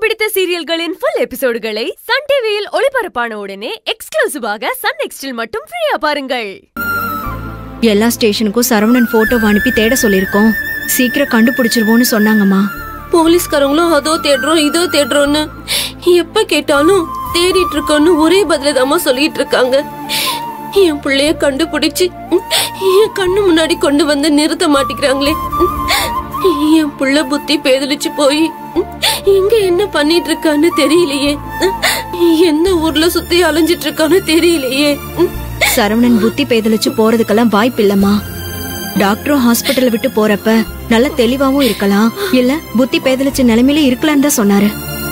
பிடித்த சீரியல்களின் full எபிசோடுகளை Sun டிவியில் ஒளிபரப்பான உடனே எக்ஸ்க்ளூசிவாக சன் நெக்ஸ்டில் மட்டும் ஃப்ரீயா பாருங்கள் எல்லா ஸ்டேஷனுக்கும் சரவணன் போட்டோ அனுப்பி தேட சொல்லிருக்கோம் சீக்கிரம் கண்டுபிடிச்சிருவோம்னு சொன்னாங்கம்மா போலீஸ்காரங்களும் அதோ தேடுறோம் இதோ தேடுறோம்னு எப்ப கேட்டாலும் தேடிட்டு இருக்கோம்னு ஒரே பதிலதாம்மா சொல்லிட்டு இருக்காங்க என் பிள்ளைய கண்டுபிடிச்சு என் கண்ணு முன்னாடி கொண்டு வந்து நிறுத்த மாட்டேங்கிறாங்களே என் புள்ள புத்தி பேதலிச்சு போய் எங்க என்ன பண்ணிட்டு இருக்கான்னு தெரியலையே எந்த ஊர்ல சுத்தி அலைஞ்சிட்டு இருக்கான்னு தெரியலையே சரவணன் புத்தி பேதலிச்சு போறதுக்கெல்லாம் வாய்ப்பு இல்லம்மா டாக்டரும் ஹாஸ்பிட்டல் விட்டு போறப்ப நல்ல தெளிவாவும் இருக்கலாம் இல்ல புத்தி பேதலிச்ச நிலைமையில இருக்கலாம்னு தான் சொன்னாரு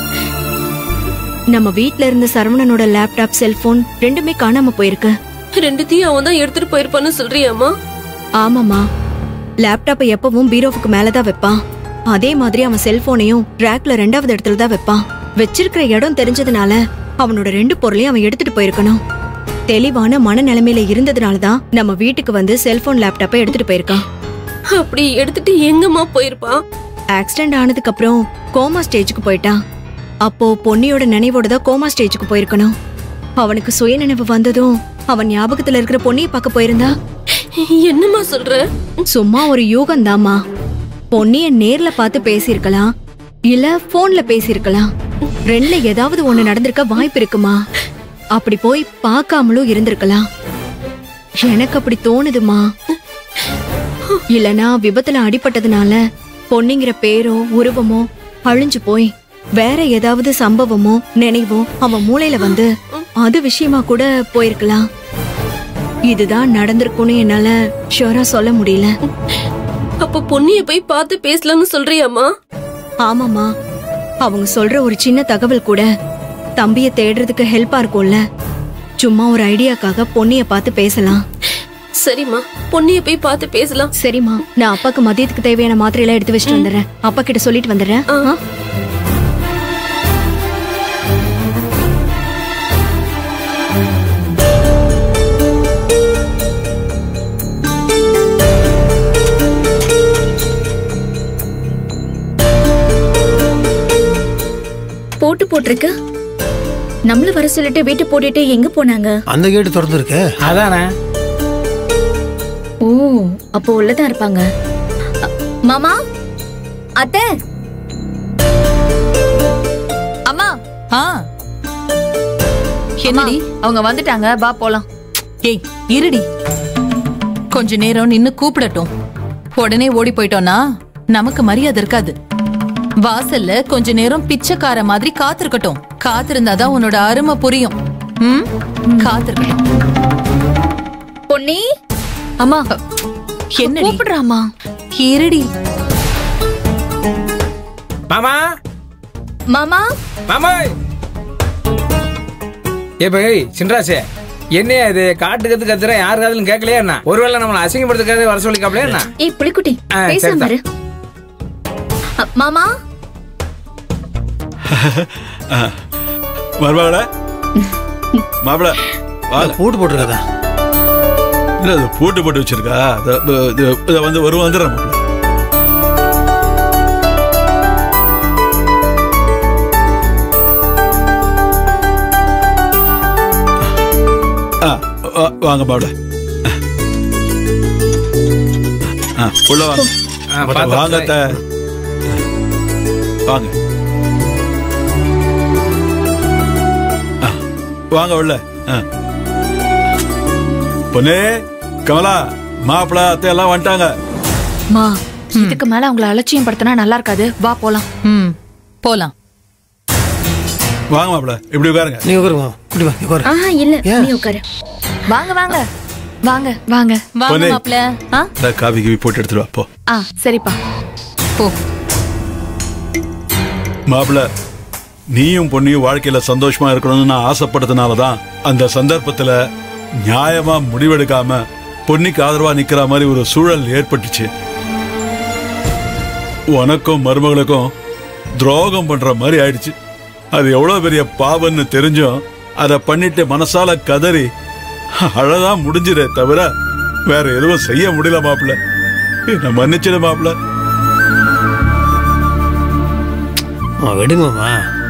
நம்ம வீட்ல இருந்த சரவணனோட லேப்டாப் செல்போன் ரெண்டுமே காணாம போயிருக்கு ரெண்டுத்தையும் அவன் தான் எடுத்துட்டு போயிருப்பான்னு சொல்றியாமா ஆமாமா லேப்டாப்பை எப்பவும் பீரோவுக்கு மேலதான் வைப்பான் அதே மாதிரி அவன் செல்போனையும் ரேக்ல ரெண்டாவது இடத்துல தான் வைப்பான் வச்சிருக்கிற இடம் தெரிஞ்சதுனால அவனோட ரெண்டு பொருளையும் அவன் எடுத்துட்டு போயிருக்கணும் தெளிவான மனநிலைமையில இருந்ததுனால தான் நம்ம வீட்டுக்கு வந்து செல்போன் லேப்டாப்பை எடுத்துட்டு போயிருக்கான் அப்படி எடுத்துட்டு எங்கம்மா போயிருப்பான் ஆக்சிடென்ட் ஆனதுக்கு அப்புறம் கோமா ஸ்டேஜுக்கு போயிட்டான் அப்போ பொன்னியோட நினைவோட தான் கோமா ஸ்டேஜுக்கு போயிருக்கணும் அவனுக்கு சுயநினைவு வந்ததும் அவன் ஞாபகத்துல இருக்கிற பொன்னியை பார்க்க போயிருந்தா என்னம்மா சொல்ற சும்மா ஒரு யூகம் தாமா பொன்னிய நேர்ல பார்த்து பேசியிருக்கலாம் இல்ல போன்ல பேசியிருக்கலாம் ரெண்டுல ஏதாவது ஒண்ணு நடந்திருக்க வாய்ப்பு இருக்குமா அப்படி போய் பார்க்காமலும் இருந்திருக்கலாம் எனக்கு அப்படி தோணுதுமா இல்லனா விபத்துல அடிபட்டதுனால பொன்னிங்கிற பேரோ உருவமோ அழிஞ்சு போய் வேற ஏதாவது சம்பவமோ நினைவோ அவன் மூளையில வந்து அது விஷயமா கூட போயிருக்கலாம் இதுதான் நடந்திருக்கும்னு என்னால ஷுவரா சொல்ல முடியல அப்ப பொன்னிய போய் பார்த்து பேசலாம்னு சொல்றியாமா ஆமாமா அவங்க சொல்ற ஒரு சின்ன தகவல் கூட தம்பிய தேடுறதுக்கு ஹெல்ப்பா இருக்கும்ல சும்மா ஒரு ஐடியாக்காக பொன்னிய பார்த்து பேசலாம் சரிம்மா பொன்னிய போய் பார்த்து பேசலாம் சரிம்மா நான் அப்பாக்கு மதியத்துக்கு தேவையான மாத்திரை எல்லாம் எடுத்து வச்சுட்டு வந்துடுறேன் அப்பா கிட்ட சொல்லிட்டு வந்துடுறேன் ஆ? போட்டு போட்டிருக்கு நம்மள வர சொல்லிட்டு வீட்டு போட்டுட்டு எங்க போனாங்க அந்த கேட்டு திறந்துருக்கு அதானே ஓ அப்போ உள்ளதான் இருப்பாங்க அ, மாமா அத்தை அம்மா ஆ என்னடி அவங்க வந்துட்டாங்க வா போலாம் ஏய் இருடி கொஞ்ச நேரம் நின்னு கூப்பிடட்டும் உடனே ஓடி போயிட்டோம்னா நமக்கு மரியாதை இருக்காது வாசல்ல கொஞ்ச நேரம் பிச்சைக்கார மாதிரி காத்திருக்கட்டும் காத்திருந்தாதான் உன்னோட அருமை புரியும் ம் காத்திருக்கட்டும் பொன்னி அம்மா என்னடி கூப்பிடுறாமா இருடி மாமா மாமா மாமா ஏ போய் சின்ராசே என்னையா இது காட்டு கத்து கத்துற யாரு காதலும் கேட்கலையா என்ன ஒருவேளை நம்மளை அசிங்கப்படுத்துக்காக வர சொல்லிக்காப்லையா என்ன ஏய் புலிக்குட்டி ஆ, பேசாம சரிதான். இரு அ, மாமா மருமகள மாப்பிள வாங்க பூட்டு போட்டிருக்கதா இல்ல அது பூட்டு போட்டு வச்சிருக்கா அது- அது- இது- இதை வந்து வரும் வந்துடுறேன் மாப்பிள ஆ, வா- வாங்க மாப்பிள ஆ, உள்ள வாங்க ஆ, பார்த்தா- வாங்க அத்தை. வாங்க ஆ, வாங்க உள்ள ஆ. பொண்ணே கமலா மாப்பிள அத்தை எல்லாம் வந்துட்டாங்க மா இதுக்கு மேல அவங்கள அலட்சியம் படுத்தினா நல்லா இருக்காது வா போலாம் ம் போலாம் வாங்க மாப்பிள இப்படி உட்காருங்க நீ உட்காருமா இப்படி வா உட்காரு ஆஹா இல்ல நீ உட்காரு வாங்க வாங்க வாங்க வாங்க வாங்க பொன்னே. மாப்ள ஆ இந்த காபி கிவி போட்டு எடுத்துட்டு வா போ ஆ சரிப்பா போ மாப்பிள நீயும் பொண்ணியும் வாழ்க்கையில சந்தோஷமா இருக்கணும்னு நான் ஆசைப்பட்டதுனால தான் அந்த சந்தர்ப்பத்துல நியாயமா முடிவெடுக்காம பொன்னிக்கு ஆதரவா நிக்கிற மாதிரி ஒரு சூழல் ஏற்பட்டுச்சு உனக்கும் மருமகளுக்கும் துரோகம் பண்ற மாதிரி ஆயிடுச்சு அது எவ்வளவு பெரிய பாவம்னு தெரிஞ்சும் அதை பண்ணிட்டு மனசால கதறி அழதான் முடிஞ்சிடே தவிர வேற எதுவும் செய்ய முடியல மாப்பிள்ள என்ன மன்னிச்சிடு மாப்பிள்ள விடுமாமா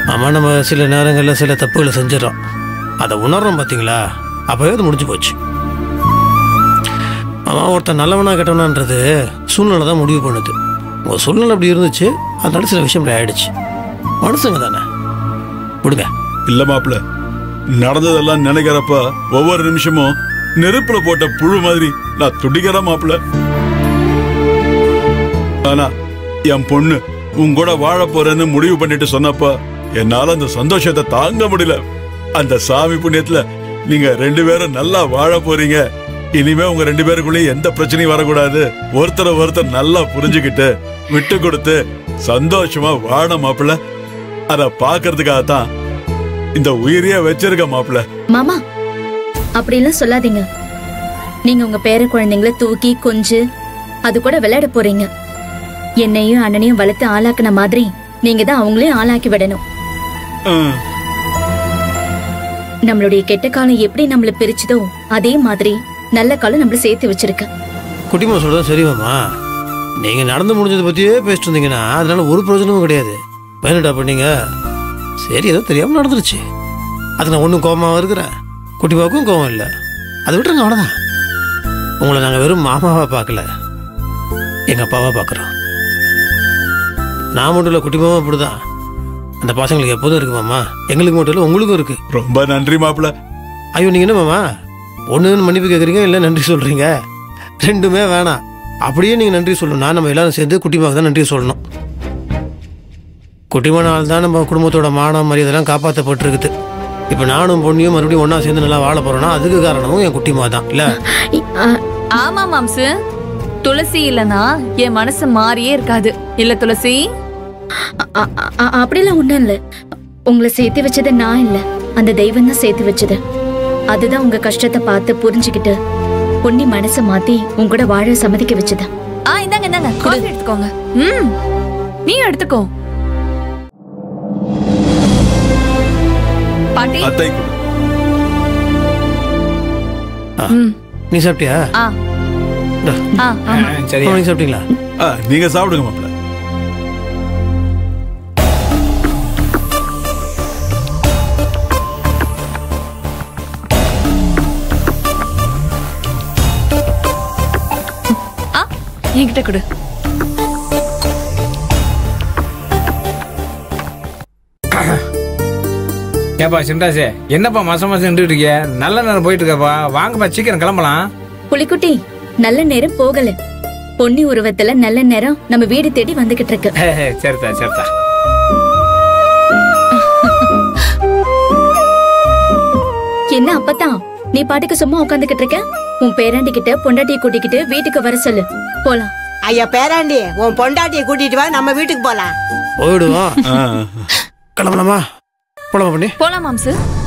ஆமாம் நம்ம சில நேரங்களில் சில தப்புகளை செஞ்சிடறோம் அதை உணர்றோம் பார்த்தீங்களா அப்போவே அது முடிஞ்சு போச்சு ஆமாம் ஒருத்தன் நல்லவனா கெட்டவனான்றது சூழ்நிலை தான் முடிவு பண்ணுது உங்கள் சூழ்நிலை அப்படி இருந்துச்சு அதனால சில விஷயம் இப்படி ஆயிடுச்சு மனுஷங்க தானே விடுங்க இல்ல மாப்பிள நடந்ததெல்லாம் நினைக்கிறப்ப ஒவ்வொரு நிமிஷமும் நெருப்புல போட்ட புழு மாதிரி நான் துடிக்கிற மாப்பிள ஆனா என் பொண்ணு உன் கூட வாழ போறேன்னு முடிவு பண்ணிட்டு சொன்னப்ப என்னால அந்த சந்தோஷத்தை தாங்க முடியல அந்த சாமி புண்ணியத்துல நீங்க ரெண்டு பேரும் நல்லா வாழ போறீங்க இனிமே உங்க ரெண்டு பேருக்குள்ளேயும் எந்த பிரச்சனையும் வரக்கூடாது ஒருத்தரை ஒருத்தர் நல்லா புரிஞ்சுக்கிட்டு விட்டு கொடுத்து சந்தோஷமா வாழ மாப்பிள அத பாக்குறதுக்காகத்தான் இந்த உயிரையே வச்சிருக்க மாப்பிள மாமா அப்படிலாம் சொல்லாதீங்க நீங்க உங்க பேர குழந்தைங்கள தூக்கி கொஞ்சு அது கூட விளையாட போறீங்க என்னையும் அண்ணனையும் வளர்த்து ஆளாக்குன மாதிரி நீங்க தான் அவங்களையும் ஆளாக்கி விடணும் ம். நம்மளுடைய கெட்ட காலம் எப்படி நம்மள பிரிச்சுதோ அதே மாதிரி நல்ல காலம் நம்மள சேர்த்து வச்சிருக்கு குட்டிமா சொல்றது சரிவாம்மா நீங்கள் நடந்து முடிஞ்சதை பற்றியே பேசிட்டு இருந்தீங்கன்னா அதனால ஒரு பிரயோஜனமும் கிடையாது பயனடா பண்ணீங்க சரி ஏதோ தெரியாமல் நடந்துருச்சு அது நான் ஒன்றும் கோபமாக இருக்கிறேன் குட்டிமாவுக்கும் கோபம் இல்லை அதை விட்டுருங்க அவ்வளோதான் உங்களை நாங்கள் வெறும் மாமாவாக பார்க்கல எங்கள் அப்பாவாக பார்க்குறோம் நான் மட்டும் இல்லை குட்டிமாவும் அப்படிதான் அந்த பசங்களுக்கு எப்போதும் இருக்கு மாமா எங்களுக்கு மட்டும் இல்லை உங்களுக்கும் இருக்கு ரொம்ப நன்றி மாப்பிள ஐயோ நீங்கள் என்ன மாமா ஒன்றுன்னு மன்னிப்பு கேட்குறீங்க இல்லை நன்றி சொல்கிறீங்க ரெண்டுமே வேணாம் அப்படியே நீங்கள் நன்றி சொல்லணும்னா நம்ம எல்லாரும் சேர்ந்து குட்டிமாவுக்கு தான் நன்றி சொல்லணும் குட்டிமானால் தான் நம்ம குடும்பத்தோட மானம் மரியாதைலாம் காப்பாற்றப்பட்டிருக்குது இப்போ நானும் பொண்ணியும் மறுபடியும் ஒன்றா சேர்ந்து நல்லா வாழ போகிறோன்னா அதுக்கு காரணமும் என் குட்டிமா தான் இல்லை இ- ஆ, ஆமா மாம்சு துளசி இல்லனா என் மனசு மாறியே இருக்காது இல்ல துளசி அ- அ- அ- அப்படிலாம் ஒண்ணும் இல்ல உங்களை சேர்த்து வச்சது நான் இல்ல அந்த தெய்வம் தான் சேர்த்து வச்சது அதுதான் உங்க கஷ்டத்தை பார்த்து புரிஞ்சுக்கிட்டு பொன்னி மனசை மாத்தி உங்க கூட வாழ சம்மதிக்க வச்சது ஆ இந்தாங்க இந்தாங்க காஃபி எடுத்துக்கோங்க ம் நீ எடுத்துக்கோ பாட்டி அத்தை ம் நீ சாப்பிட்டியா ஆ இந்தா. ஆ ஆமா சரி நீங்க சாப்பிட்டீங்களா ஆ, நீங்க சாப்பிடுங்க மாப்பிள ஆ என்கிட்ட கொடு ஏப்பா சின்ராசே என்னப்பா மாசம் மாசம் நின்றுட்டு இருக்கிய நல்ல நேரம் போயிட்டு இருக்கப்பா வாங்கப்பா சீக்கிரம் கிளம்பலாம் புலிக்குட்டி நல்ல நேரம் போகல பொன்னி உருவத்துல நல்ல நேரம் நம்ம வீடு தேடி வந்துகிட்டு இருக்கு சரிதா சரிதா என்ன அப்பதான் நீ பாட்டுக்கு சும்மா உட்காந்துக்கிட்டு இருக்க உன் பேராண்டி கிட்ட பொண்டாட்டிய கூட்டிக்கிட்டு வீட்டுக்கு வர சொல்லு போலாம் ஐயா பேராண்டி உன் பொண்டாட்டியை கூட்டிட்டு வா நம்ம வீட்டுக்கு போலாம் போயிடுவோம் ஆ. கிளம்பலாமா போலாமா பண்ணி போலாம் மாம்சு